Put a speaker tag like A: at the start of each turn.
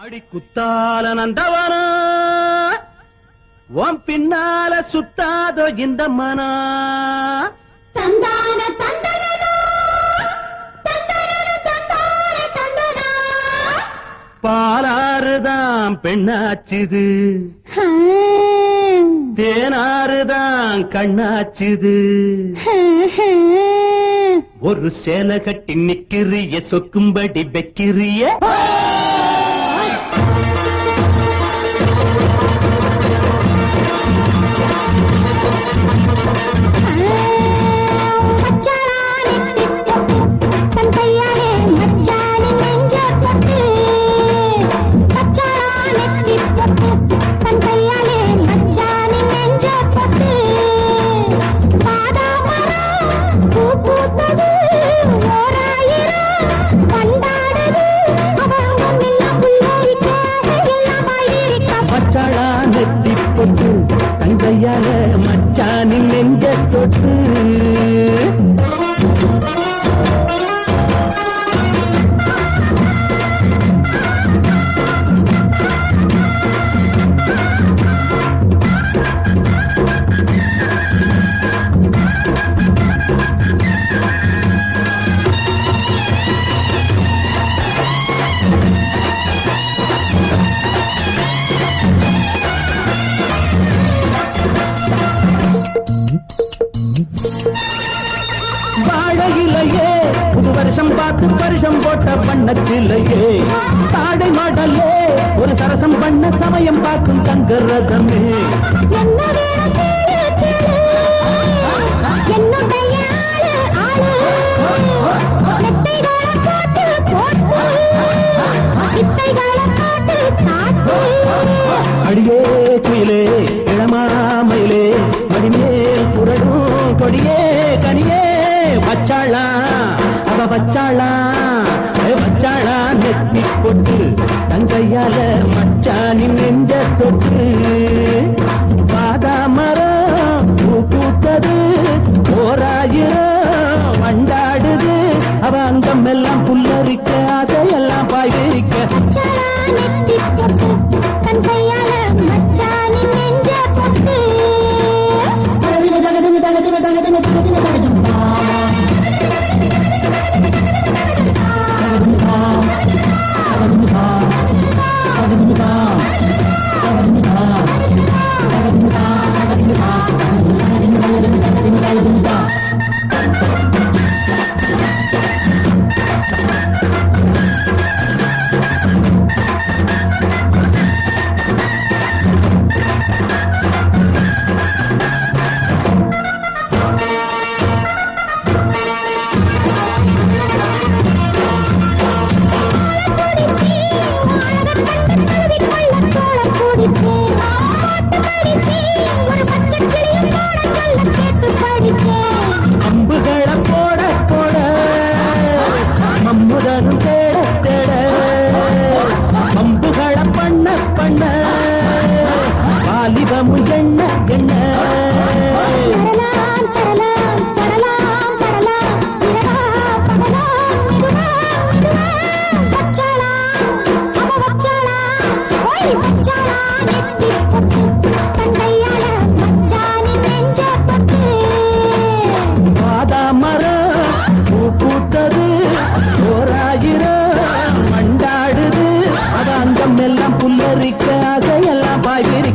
A: அடி குத்தால நந்தவனா உன் பின்னால சுத்தாதோ இந்த மனா
B: தந்தான தந்தனனா தந்தனன தந்தான தந்தனா
A: பாலாறுதான் பெண்ணாச்சுது
B: ஹம்,
A: தேனாறுதான் கண்ணாச்சுது
B: ஹம், ஹம்.
A: ஒரு சேலை கட்டி நிக்கிறிய சொக்கும்படி வைக்கிறிய
B: மச்சானே திப்பொட்டு, தன் கையாலே மச்சானின் நெஞ்சைத் தொட்டு. மச்சானே திப்பொட்டு, தன் கையாலே மச்சானின் நெஞ்சைத் தொட்டு. பாதாமரம் பூ பூத்தது, ஓராயிரம் கொண்டாடுது. அவங்கம் எல்லாம் புல்லரிக்க, எல்லாம் வாயிருக்க.
A: பச்சாளா நெத்தி பொட்டு தங்கையால மச்சானின் நெஞ்ச தொட்டு வாழையிலையே புது வருஷம் பார்த்து வருஷம் போட்ட பண்ணச்சிலையே தாடை மாடல்லே ஒரு சரசம் பண்ண சமயம் பார்க்கும் சங்கரதமே
B: என்ன வேணும் கேளு, கேளு. என்னுடைய ஆளு, ஆளு. மெத்தைகளை போட்டு, போட்டு. வித்தைகளை காட்டு, காட்டு.
A: அடியே குயிலே இளமாமயிலே மடிமேல் புரடும் கொடியே கனியே வச்சாளா அவ வச்சாளா ஏ வச்சாளா நெத்தி பொட்டு தங்கையால மச்சானின் நெஞ்ச தொட்டு பாதாமரம் பூ பூத்தது ஓராயிரம் வண்டாடுது அவ அங்கம் எல்லாம் புல்லரிக்க அதையெல்லாம் பாய்விரிக்க
B: மச்சானா நெத்திப் பொட்டு, தன் கையால மச்சானின் நெஞ்சைத் தொட்டு.
A: அம்புகளை போட போட மம்முதனும் தேட தேட அம்புகளை பண்ண பண்ண வாலிபமும் எண்ண எண்ண பாதாமரம் பூ பூத்தது ஓராயிரம் மண்டாடுது அது அங்கம் எல்லாம் புல்லரிக்க அதையெல்லாம் பாய்விரிக்க